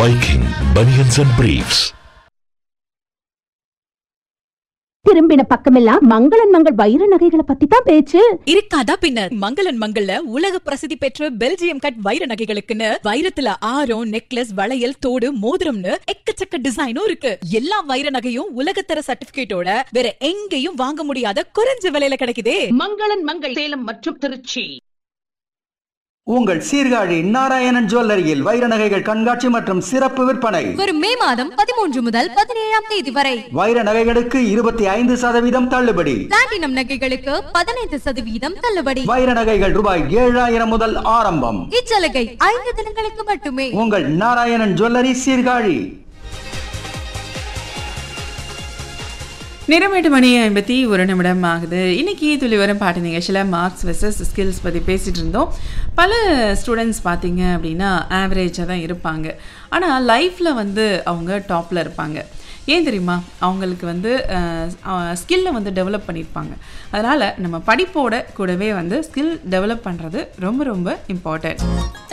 Viking Bunions and Briefs. திரும்பின பக்கமெல்லாம் மங்களன் மங்கள் வைர நகைகளை பத்தி தான் பேச்சு இருக்காதா பின்ன மங்களன் மங்கள்ல உலக பிரசித்தி பெற்ற பெல்ஜியம் கட் வைர நகைகளுக்குன்னு வைரத்துல ஆரம் நெக்லஸ் வளையல் தோடு மோதிரம்னு எக்கச்சக்க டிசைனும் இருக்கு எல்லா வைர நகையும் உலகத்தர சர்டிபிகேட்டோட வேற எங்கேயும் வாங்க முடியாத குறைஞ்ச விலையில கிடைக்குதே மங்களன் மங்கள் சேலம் மற்றும் திருச்சி உங்கள் சீர்காழி நாராயணன் ஜுவல்லரியில் வைர நகைகள் கண்காட்சி மற்றும் சிறப்பு விற்பனை வரும் மே மாதம் பதிமூன்று முதல் பதினேழாம் தேதி வரை வைர நகைகளுக்கு இருபத்தி ஐந்து சதவீதம் தள்ளுபடி பிளாட்டினம் நகைகளுக்கு பதினைந்து சதவீதம் தள்ளுபடி வைர நகைகள் ரூபாய் ஏழாயிரம் முதல் ஆரம்பம் இச்சலுகை ஐந்து தினங்களுக்கு மட்டுமே உங்கள் நாராயணன் ஜுவல்லரி சீர்காழி நேரம் எட்டு மணி ஐம்பத்தி ஒரு நிமிடம் ஆகுது இன்னைக்கு துளி வரும் பாட்டு நிகழ்ச்சியில் மார்க்ஸ் வெர்சஸ் ஸ்கில்ஸ் பற்றி பேசிகிட்டு இருந்தோம் பல ஸ்டூடெண்ட்ஸ் பார்த்தீங்க அப்படின்னா ஆவரேஜாக தான் இருப்பாங்க ஆனால் லைஃப்பில் வந்து அவங்க டாப்பில் இருப்பாங்க ஏன் தெரியுமா அவங்களுக்கு வந்து ஸ்கில்லை வந்து டெவலப் பண்ணியிருப்பாங்க அதனால் நம்ம படிப்போட கூடவே வந்து ஸ்கில் டெவலப் பண்ணுறது ரொம்ப ரொம்ப இம்பார்ட்டன்ட்